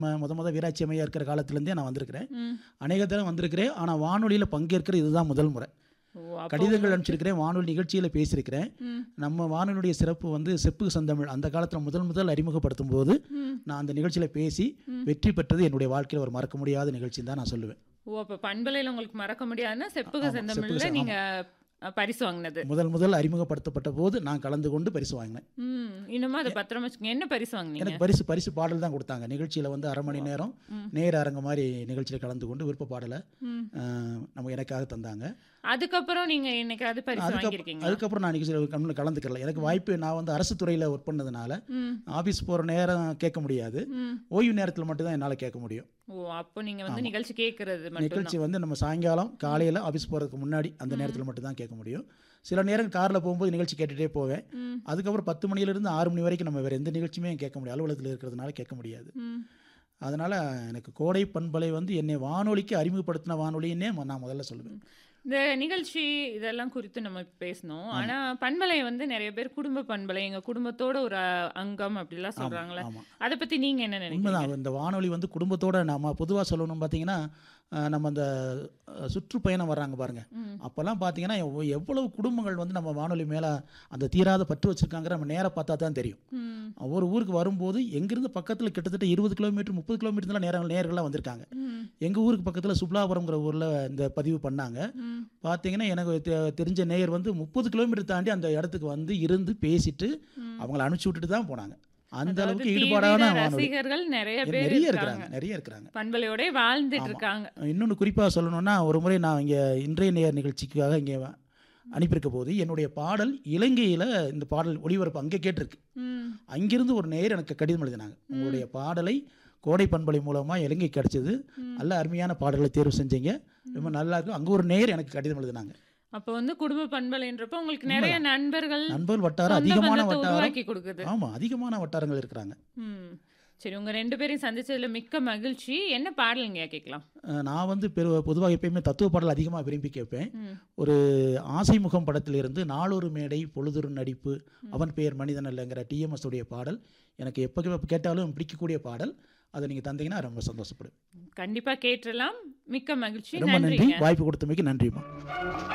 ம- முத முத வீராட்சி அம்மையா இருக்கிற காலத்துலேருந்தே நான் வந்திருக்கிறேன் ம். அநேக தடவை வந்திருக்கிறேன் ஆனால் வானொலியில் பங்கேற்கிற இதுதான் முதல் முறை ஓ, அப்போ கடிதங்கள் அனுப்பிச்சிருக்கிறேன் வானொலி நிகழ்ச்சியில் பேசியிருக்கிறேன் ம். நம்ம வானொலியுடைய சிறப்பு வந்து செப்பு சந்தமிழ் அந்த காலத்தில் முதல் முதல் அறிமுகப்படுத்தும் போது ம். நான் அந்த நிகழ்ச்சியில் பேசி வெற்றி பெற்றது என்னுடைய வாழ்க்கையில் ஒரு மறக்க முடியாத நிகழ்ச்சின்னு தான் நான் சொல்லுவேன் ஓ அப்ப பண்பலையில உங்களுக்கு மறக்க முடியாதுன்னா செப்புக ஆமா, செந்தமிழ்ல செப்புக நீங்க அ, பரிசு வாங்கினது முதல் முதல் அறிமுகப்படுத்தப்பட்ட போது நான் கலந்து கொண்டு பரிசு வாங்கினேன் ம் இன்னுமா அதை பத்திரமா வச்சுக்கோங்க என்ன பரிசு வாங்குனீங்க எனக்கு பரிசு பரிசு பாடல் தான் கொடுத்தாங்க நிகழ்ச்சியில் வந்து அரை மணி நேரம் நேர அரங்க மாதிரி நிகழ்ச்சியில் கலந்து கொண்டு விருப்ப பாடலை ம். அஹ், நம்ம எனக்காக தந்தாங்க அதுக்கப்புறம் நீங்க என்னைக்காவது பரிசு அதுக்கப்புறம் வாங்கியிருக்கீங்க அதுக்கப்புறம் நான் நிகழ்ச்சியில் கலந்து கலந்துக்கல எனக்கு வாய்ப்பு நான் வந்து அரசு துறையில் ஒர்க் பண்ணதுனால ம் ஆஃபீஸ் போகிற நேரம் கேட்க முடியாது ம் ஓய்வு நேரத்தில் மட்டும்தான் என்னால் கேட்க முடியும் ஓ அப்போ நீங்க வந்து நிகழ்ச்சி கேட்கறது மட்டும் நிகழ்ச்சி வந்து நம்ம சாயங்காலம் காலையில் ஆஃபீஸ் போகிறதுக்கு முன்னாடி அந்த நேரத்தில் மட்டும் தான் கேட்க முடியும் சில நேரம் காரில் போகும்போது நிகழ்ச்சி கேட்டுகிட்டே போவேன் ம். அதுக்கப்புறம் பத்து மணிலேருந்து ஆறு மணி வரைக்கும் நம்ம வேறு எந்த நிகழ்ச்சியுமே கேட்க முடியும் அலுவலகத்தில் இருக்கிறதுனால கேட்க முடியாது ம் அதனால் எனக்கு கோடை பண்பலை வந்து என்னை வானொலிக்கு அறிமுகப்படுத்தின வானொலின்னே ம- நான் முதல்ல சொல்லுவேன் இந்த நிகழ்ச்சி இதெல்லாம் குறித்து நம்ம இப்ப பேசணும் ஆனா பண்பலை வந்து நிறைய பேர் குடும்ப பண்பலை எங்க குடும்பத்தோட ஒரு அ, அங்கம் அப்படிலாம் சொல்றாங்களே ஆமாம் அதை பத்தி நீங்க என்ன நினைக்கிறீங்க உண்மைதான் இந்த வானொலி வந்து குடும்பத்தோட நம்ம பொதுவாக சொல்லணும் பார்த்தீங்கன்னா அஹ், நம்ம இந்த அஹ், சுற்றுப்பயணம் வர்றாங்க பாருங்க ம். அப்போல்லாம் பார்த்தீங்கன்னா எவ்வ- எவ்வளவு குடும்பங்கள் வந்து நம்ம வானொலி மேலே அந்த தீராத பற்று வச்சிருக்காங்கிற நம்ம நேராக பார்த்தா தான் தெரியும் ம் ஒரு ஊருக்கு வரும்போது எங்கிருந்து பக்கத்தில் கிட்டத்தட்ட இருபது கிலோமீட்டர் முப்பது கிலோமீட்டர்லாம் நேரம் நேர்கள்லாம் வந்திருக்காங்க ம் எங்கள் ஊருக்கு பக்கத்தில் சுப்லாபுரம்ங்கிற ஊரில் இந்த பதிவு பண்ணாங்க ம் பார்த்தீங்கன்னா எனக்கு தெ- தெரிஞ்ச நேயர் வந்து முப்பது கிலோமீட்டர் தாண்டி அந்த இடத்துக்கு வந்து இருந்து பேசிட்டு அவங்கள அனுப்பிச்சி விட்டுட்டு தான் போனாங்க அந்த அதாவது அளவுக்கு தீவிர ஈடுபாடான வானொலி ரசிகர்கள் நிறைய பேர் நிறைய இருக்காங்க இருக்கிறாங்க நிறைய இருக்கிறாங்க பண்பலையோட வாழ்ந்துட்டு இருக்காங்க இன்னொன்று குறிப்பாக சொல்லணும்னா ஒரு முறை நான் இங்கே இன்றைய நேர் நிகழ்ச்சிக்காக இங்கே அனுப்பியிருக்க போது என்னுடைய பாடல் இலங்கையில் இந்த பாடல் ஒளிபரப்பு அங்கே கேட்டிருக்கு ம் அங்கிருந்து ஒரு நேயர் எனக்கு கடிதம் எழுதினாங்க உங்களுடைய பாடலை கோடை பண்பலை மூலமாக இலங்கை கிடைச்சது நல்ல அருமையான பாடல்களை தேர்வு செஞ்சீங்க ரொம்ப நல்லா இருக்கும் அங்கே ஒரு நேயர் எனக்கு கடிதம் எழுதினாங்க அப்ப வந்து குடும்ப பண்பலைன்றப்ப உங்களுக்கு நிறைய நண்பர்கள் நண்பர்கள் வட்டாரம் சொந்த அதிகமான பந்தத்தை வட்டாரம் உருவாக்கி கொடுக்குது ஆமாம் அதிகமான வட்டாரங்கள் இருக்கிறாங்க ம் சரி உங்க ரெண்டு பேரையும் சந்திச்சதுல மிக்க மகிழ்ச்சி என்ன பாடலுங்க கேட்கலாம் அஹ் நான் வந்து பெரு பொதுவாக எப்பயுமே தத்துவ பாடல் அதிகமாக விரும்பி கேட்பேன் ம் ஒரு ஆசை முகம் படத்திலிருந்து நாளொரு மேடை பொழுதொரு நடிப்பு அவன் பெயர் மனிதன் அல்லங்கிற டிஎம்எஸ் உடைய பாடல் எனக்கு எப்போ கேட்டாலும் பிடிக்கக்கூடிய பாடல் அதை நீங்கள் தந்தீங்கன்னா ரொம்ப சந்தோஷப்படுவேன் கண்டிப்பா கேட்டுறலாம் மிக்க மகிழ்ச்சி ரொம்ப நன்றி நன்றிங்க வாய்ப்பு கொடுத்தமைக்கு நன்றிம்மா